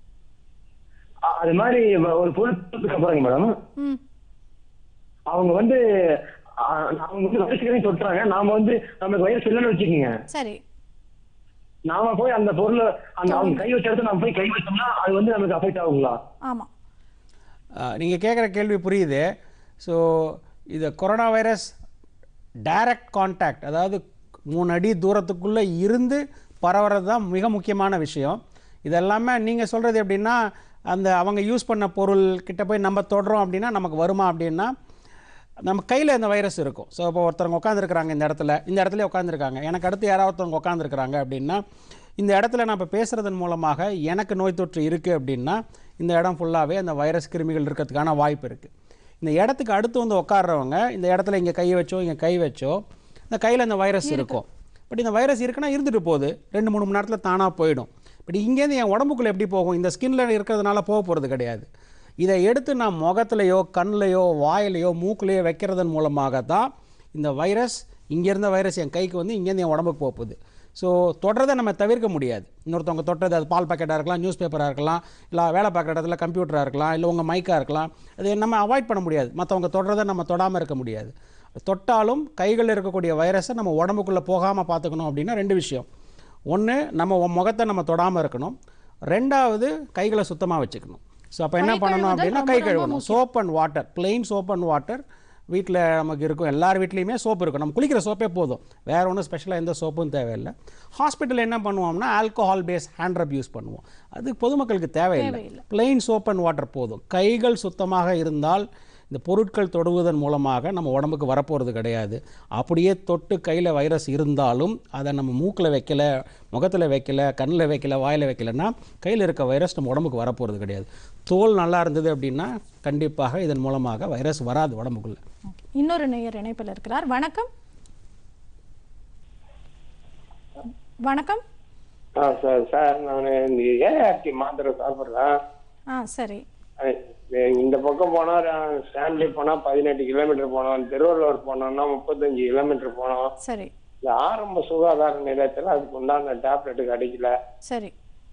அ- அது மாதிரி வ- ஒரு பொருள் தொட்டதுக்கு அப்புறங்க மேடம் ம் அவங்க வந்து அஹ், அவங்க வந்து வயசுக்கிறவங்க தொட்டுறாங்க நாம வந்து நமக்கு வயசு இல்லைன்னு வச்சுக்கோங்க சரி நாம போய் அந்த பொருளை அந்த அவங்க கை வச்ச இடத்துல நம்ம போய் கை வச்சோம்னா அது வந்து நமக்கு அஃபெக்ட் ஆகுங்களா ஆமா நீங்கள் கேட்குற கேள்வி புரியுது ஸோ இது கொரோனா வைரஸ் டைரக்ட் கான்டாக்ட் அதாவது மூணு அடி தூரத்துக்குள்ளே இருந்து பரவுறது தான் மிக முக்கியமான விஷயம் இதெல்லாமே நீங்கள் சொல்கிறது எப்படின்னா அந்த அவங்க யூஸ் பண்ண பொருள் கிட்ட போய் நம்ம தொடுறோம் அப்படின்னா நமக்கு வருமா அப்படின்னா நம்ம கையில் இந்த வைரஸ் இருக்கும் ஸோ இப்போ ஒருத்தவங்க உட்காந்துருக்குறாங்க இந்த இடத்துல இந்த இடத்துல உட்காந்துருக்காங்க எனக்கு அடுத்து யாராவது ஒருத்தவங்க உட்காந்துருக்குறாங்க அப்படின்னா இந்த இடத்துல நான் இப்போ பேசுகிறதன் மூலமாக எனக்கு நோய் தொற்று இருக்குது அப்படின்னா இந்த இடம் ஃபுல்லாகவே அந்த வைரஸ் கிருமிகள் இருக்கிறதுக்கான வாய்ப்பு இருக்குது இந்த இடத்துக்கு அடுத்து வந்து உட்கார்றவங்க இந்த இடத்துல இங்கே கை வச்சோ இங்கே கை வச்சோ இந்த கையில் இந்த வைரஸ் இருக்கும் பட் இந்த வைரஸ் இருக்குன்னா இருந்துட்டு போகுது ரெண்டு மூணு மணி நேரத்தில் தானாக போயிடும் பட் இங்கேருந்து என் உடம்புக்குள்ளே எப்படி போகும் இந்த ஸ்கின்ல இருக்கிறதுனால போக போகிறது கிடையாது இதை எடுத்து நான் முகத்துலையோ கண்ணுலையோ வாயிலையோ மூக்குலையோ வைக்கிறதன் மூலமாக தான் இந்த வைரஸ் இங்கேருந்த வைரஸ் என் கைக்கு வந்து இங்கேருந்து என் உடம்புக்கு போக போகுது ஸோ தொடுறதை நம்ம தவிர்க்க முடியாது இன்னொருத்தவங்க தொட்டது அது பால் பாக்கெட்டாக இருக்கலாம் நியூஸ் பேப்பராக இருக்கலாம் இல்லை வேலை பார்க்குற இடத்துல கம்ப்யூட்டராக இருக்கலாம் இல்லை உங்கள் மைக்காக இருக்கலாம் அது நம்ம அவாய்ட் பண்ண முடியாது மற்றவங்க தொடுறதை நம்ம தொடாமல் இருக்க முடியாது தொட்டாலும் கைகளில் இருக்கக்கூடிய வைரஸை நம்ம உடம்புக்குள்ளே போகாமல் பார்த்துக்கணும் அப்படின்னா ரெண்டு விஷயம் ஒன்று நம்ம உ- முகத்தை நம்ம தொடாமல் இருக்கணும் ரெண்டாவது கைகளை சுத்தமாக வச்சுக்கணும் ஸோ அப்போ என்ன கை பண்ணணும் கழுவுதல் அப்படின்னா ரொம்ப கை ரொம்ப கழுவணும் soap and water plain soap and water வீட்டில் நமக்கு இருக்கும் எல்லார் வீட்லேயுமே சோப்பு இருக்கும் நம்ம குளிக்கிற சோப்பே போதும் வேறு ஒன்றும் ஸ்பெஷலாக எந்த சோப்பும் தேவையில்லை ஹாஸ்பிட்டல் என்ன பண்ணுவோம்னா alcohol base hand rub use பண்ணுவோம் அது பொதுமக்களுக்கு தேவையில்லை plain சோப் அண்ட் வாட்டர் போதும் கைகள் சுத்தமாக இருந்தால் இந்த பொருட்கள் தொடுவதன் மூலமாக நம்ம உடம்புக்கு வரப்போகிறது கிடையாது அப்படியே தொட்டு கையில் வைரஸ் இருந்தாலும் அதை நம்ம மூக்கில் வைக்கல முகத்தில் வைக்கல கண்ணில் வைக்கல வாயில் வைக்கலன்னா கையில் இருக்க வைரஸ் நம்ம உடம்புக்கு வரப்போகிறது கிடையாது தோல் நல்லா இருந்தது அப்படின்னா கண்டிப்பாக இதன் மூலமாக வைரஸ் வராது உடம்புக்குள்ளே இன்னொரு நேயர் இணைப்பில் இருக்கிறார் வணக்கம் வணக்கம் ஆ சார் சார் நான் இந்த ஏஆர்டி மாத்திரை சாப்பிட்றேன் ஆ சரி இந்த பக்கம் போனா ஸ்டான்லி போனா பதினெட்டு கிலோமீட்டர் போனோம் திருவள்ளூர் போனோம்னா முப்பத்தஞ்சு கிலோமீட்டர் போனோம் சரி இந்த ஆரம்ப சுகாதார நிலையத்துல அதுக்கு உண்டான டேப்லெட் கிடைக்கல சரி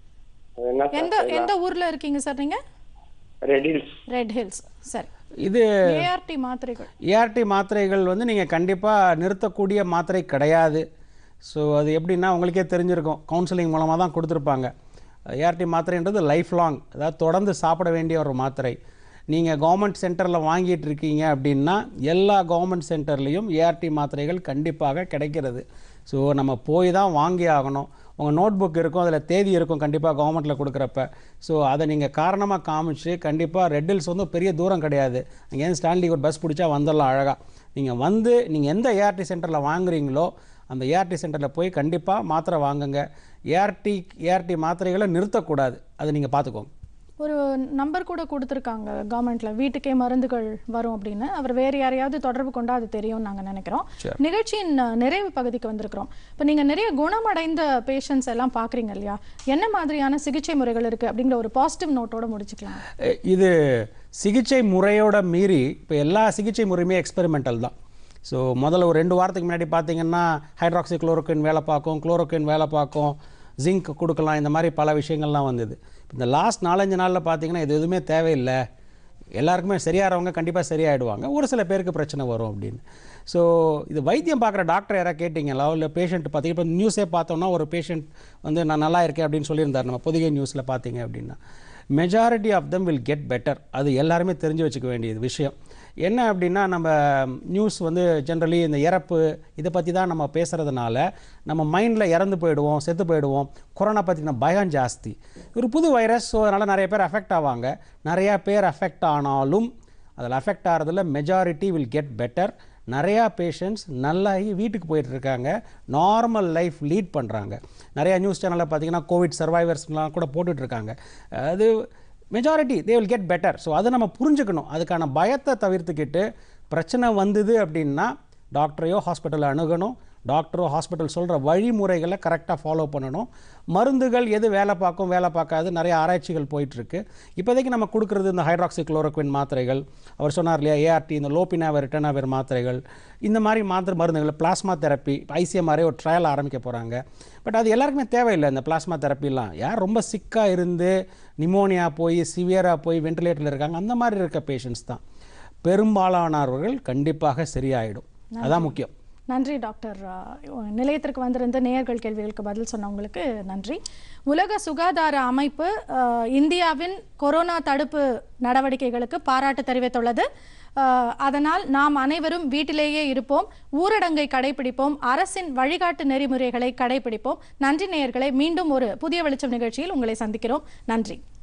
அது என்ன எந்த எந்த ஊர்ல இருக்கீங்க சார் நீங்க ரெடில்ஸ் ரெட் ஹில்ஸ் சரி இது ஏஆர்டி மாத்திரைகள் ஏஆர்டி மாத்திரைகள் வந்து நீங்கள் கண்டிப்பாக நிறுத்தக்கூடிய மாத்திரை கிடையாது ஸோ அது எப்படின்னா உங்களுக்கே தெரிஞ்சிருக்கும் கவுன்சிலிங் மூலமாக தான் கொடுத்துருப்பாங்க ஏஆர்டி மாத்திரைன்றது லைஃப் லாங் அதாவது தொடர்ந்து சாப்பிட வேண்டிய ஒரு மாத்திரை நீங்கள் கவர்மெண்ட் சென்டரில் வாங்கிட்டு இருக்கீங்க அப்படின்னா எல்லா கவர்மெண்ட் சென்டர்லேயும் ஏஆர்டி மாத்திரைகள் கண்டிப்பாக கிடைக்கிறது ஸோ நம்ம போய் தான் வாங்கி ஆகணும் உங்கள் நோட் புக் இருக்கும் அதில் தேதி இருக்கும் கண்டிப்பாக கவர்மெண்ட்டில் கொடுக்குறப்ப ஸோ அதை நீங்கள் காரணமாக காமிச்சு கண்டிப்பாக ரெட்டில்ஸ் வந்து பெரிய தூரம் கிடையாது அங்கேருந்து ஸ்டான்லி ஒரு பஸ் பிடிச்சா வந்துடலாம் அழகாக நீங்கள் வந்து நீங்கள் எந்த ஏஆர்டி சென்டரில் வாங்குறீங்களோ அந்த ஏஆர்டி சென்டரில் போய் கண்டிப்பாக மாத்திரை வாங்குங்க ஏஆர்டி ஏஆர்டி மாத்திரைகளை நிறுத்தக்கூடாது அதை நீங்கள் பார்த்துக்கோங்க ஒரு நம்பர் கூட கொடுத்துருக்காங்க கவர்மெண்ட்ல வீட்டுக்கே மருந்துகள் வரும் அப்படின்னு அவர் வேற யாரையாவது தொடர்பு கொண்டா அது தெரியும் நாங்க நினைக்கிறோம் நிகழ்ச்சியின் அஹ், நிறைவு பகுதிக்கு வந்திருக்கிறோம் இப்போ நீங்க நிறைய குணமடைந்த பேஷண்ட்ஸ் எல்லாம் பாக்குறீங்க இல்லையா என்ன மாதிரியான சிகிச்சை முறைகள் இருக்கு அப்படிங்கிற ஒரு பாசிட்டிவ் நோட்டோட முடிச்சுக்கலாம் எ- இது சிகிச்சை முறையோட மீறி இப்போ எல்லா சிகிச்சை முறையுமே எக்ஸ்பெரிமெண்டல் தான் ஸோ முதல்ல ஒரு ரெண்டு வாரத்துக்கு முன்னாடி பார்த்தீங்கன்னா ஹைட்ராக்சி குளோரோக்கின் வேலை பார்க்கும் குளோரோக்கின் வேலை பார்க்கும் ஜிங்க் கொடுக்கலாம் இந்த மாதிரி பல விஷயங்கள்லாம் வந்தது இந்த லாஸ்ட் நாலஞ்சு நாளில் பார்த்தீங்கன்னா இது எதுவுமே தேவையில்லை எல்லாருக்குமே சரியாகிறவங்க கண்டிப்பாக சரியாயிடுவாங்க ஒரு சில பேருக்கு பிரச்சனை வரும் அப்படின்னு ஸோ இது வைத்தியம் பார்க்குற டாக்டர் யாராவது கேட்டிங்களா இல்லை பேஷண்ட் பார்த்தீங்க இப்போ நியூஸே பார்த்தோம்னா ஒரு பேஷண்ட் வந்து நான் நல்லா இருக்கேன் அப்படின்னு சொல்லியிருந்தார் நம்ம பொதிகை நியூஸில் பார்த்தீங்க அப்படின்னா majority of them will get better அது எல்லாருமே தெரிஞ்சு வச்சுக்க வேண்டியது விஷயம் என்ன அப்படின்னா நம்ம நியூஸ் வந்து ஜென்ரலி இந்த இறப்பு இதை பற்றி தான் நம்ம பேசுகிறதுனால நம்ம மைண்டில் இறந்து போயிடுவோம் செத்து போயிடுவோம் கொரோனா பற்றின பயம் ஜாஸ்தி ஒரு புது வைரஸ் ஸோ அதனால் நிறைய பேர் அஃபெக்ட் ஆவாங்க நிறையா பேர் அஃபெக்ட் ஆனாலும் அதில் அஃபெக்ட் ஆகிறதுல மெஜாரிட்டி வில் கெட் பெட்டர் நிறையா பேஷண்ட்ஸ் நல்லாகி வீட்டுக்கு போயிட்டு இருக்காங்க நார்மல் லைஃப் லீட் பண்ணுறாங்க நிறையா நியூஸ் சேனலில் பார்த்தீங்கன்னா கோவிட் சர்வைவர்ஸ்லாம் கூட போட்டுட்டு இருக்காங்க அது majority they will get better so அதை நம்ம புரிஞ்சுக்கணும் அதுக்கான பயத்தை தவிர்த்துக்கிட்டு பிரச்சனை வந்தது அப்படின்னா டாக்டரையோ ஹாஸ்பிட்டலில் அணுகணும் டாக்டரோ ஹாஸ்பிட்டல் சொல்கிற வழிமுறைகளை கரெக்டாக ஃபாலோ பண்ணணும் மருந்துகள் எது வேலை பார்க்கும் வேலை பார்க்காது நிறைய ஆராய்ச்சிகள் போயிட்டுருக்கு இப்போதைக்கு நம்ம கொடுக்குறது இந்த ஹைட்ராக்சி குளோரோக்வின் மாத்திரைகள் அவர் சொன்னார் இல்லையா ஏஆர்டி இந்த லோபினாவர் ரிட்டனாவர் மாத்திரைகள் இந்த மாதிரி மாத்திரை மருந்துகள் பிளாஸ்மா தெரப்பி ஐசிஎம்ஆரே ஒரு ட்ரையல் ஆரம்பிக்க போகிறாங்க பட் அது எல்லாருக்குமே தேவையில்லை இந்த பிளாஸ்மா தெரப்பிலாம் யார் ரொம்ப சிக்காக இருந்து நிமோனியா போய் சிவியராக போய் வென்டிலேட்டரில் இருக்காங்க அந்த மாதிரி இருக்க பேஷண்ட்ஸ் தான் பெரும்பாலானவர்கள் கண்டிப்பாக சரியாயிடும் அதான் முக்கியம் நன்றி டாக்டர் அஹ், நிலையத்திற்கு வந்திருந்த நேயர்கள் கேள்விகளுக்கு பதில் சொன்னவங்களுக்கு நன்றி உலக சுகாதார அமைப்பு அஹ், இந்தியாவின் கொரோனா தடுப்பு நடவடிக்கைகளுக்கு பாராட்டு தெரிவித்துள்ளது அஹ், அதனால் நாம் அனைவரும் வீட்டிலேயே இருப்போம் ஊரடங்கை கடைபிடிப்போம் அரசின் வழிகாட்டு நெறிமுறைகளை கடைபிடிப்போம் நன்றி நேயர்களை மீண்டும் ஒரு புதிய வெளிச்சம் நிகழ்ச்சியில் உங்களை சந்திக்கிறோம் நன்றி